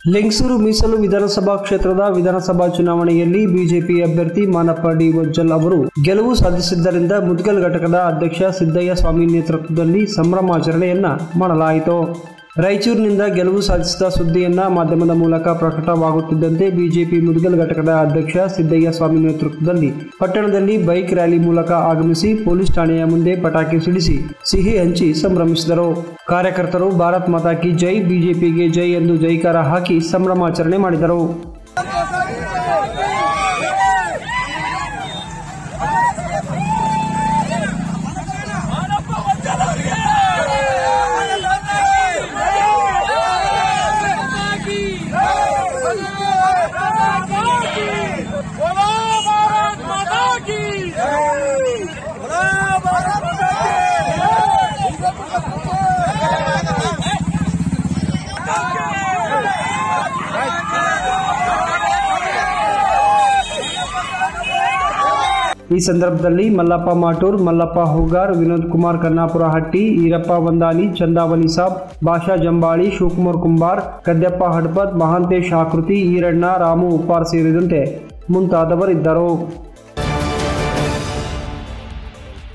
ಲೆಂಗಸೂರು ಮೀಸಲು ವಿಧಾನಸಭಾ ಕ್ಷೇತ್ರದ ವಿಧಾನಸಭಾ ಚುನಾವಣೆಯಲ್ಲಿ ಬಿಜೆಪಿ ಅಭ್ಯರ್ಥಿ ಮಾನಪ್ಪ ಡಿ ವಜ್ಜಲ್ ಅವರು ಗೆಲುವು ಸಾಧಿಸಿದ್ದರಿಂದ ಮುದ್ಗಲ್ ಘಟಕದ ಅಧ್ಯಕ್ಷ ಸಿದ್ದಯ್ಯ ಸ್ವಾಮಿ ನೇತೃತ್ವದಲ್ಲಿ ಸಂಭ್ರಮಾಚರಣೆಯನ್ನ ಮಾಡಲಾಯಿತು ರಾಯಚೂರಿನಿಂದ ಗೆಲುವು ಸಾಧಿಸಿದ ಸುದ್ದಿಯನ್ನ ಮಾಧ್ಯಮದ ಮೂಲಕ ಪ್ರಕಟವಾಗುತ್ತಿದ್ದಂತೆ ಬಿಜೆಪಿ ಮುದ್ಗಲ್ ಘಟಕದ ಅಧ್ಯಕ್ಷ ಸಿದ್ದಯ್ಯ ಸ್ವಾಮಿ ನೇತೃತ್ವದಲ್ಲಿ ಪಟ್ಟಣದಲ್ಲಿ ಬೈಕ್ ರ್ಯಾಲಿ ಮೂಲಕ ಆಗಮಿಸಿ ಪೊಲೀಸ್ ಠಾಣೆಯ ಮುಂದೆ ಪಟಾಕಿ ಸಿಡಿಸಿ ಸಿಹಿ ಹಂಚಿ ಸಂಭ್ರಮಿಸಿದರು ಕಾರ್ಯಕರ್ತರು ಭಾರತ್ ಮಾತಾ ಕಿ ಜೈ ಬಿಜೆಪಿಗೆ ಜೈ ಎಂದು ಜೈಕಾರ ಹಾಕಿ ಸಂಭ್ರಮಾಚರಣೆ ಮಾಡಿದರು बोला भारत माता की बोला भारत माता ಈ ಸಂದರ್ಭದಲ್ಲಿ ಮಲ್ಲಪ್ಪ ಮಾಟೂರ್ ಮಲ್ಲಪ್ಪ ಹೂಗಾರ್ ವಿನೋದ್ ಕುಮಾರ್ ಕನ್ನಾಪುರ ಹಟ್ಟಿ ಈರಪ್ಪ ವಂದಾಲಿ ಚಂದಾವಲಿ ಸಾಬ್ ಭಾಷಾ ಜಂಬಾಳಿ ಶಿವಕುಮಾರ್ ಕುಂಬಾರ್ ಗದ್ದೆಪ್ಪ ಹಡ್ಪತ್ ಮಹಾಂತೇಶ್ ಆಕೃತಿ ಈರಣ್ಣ ರಾಮು ಉಪ್ಪಾರ್ ಸೇರಿದಂತೆ ಮುಂತಾದವರಿದ್ದರು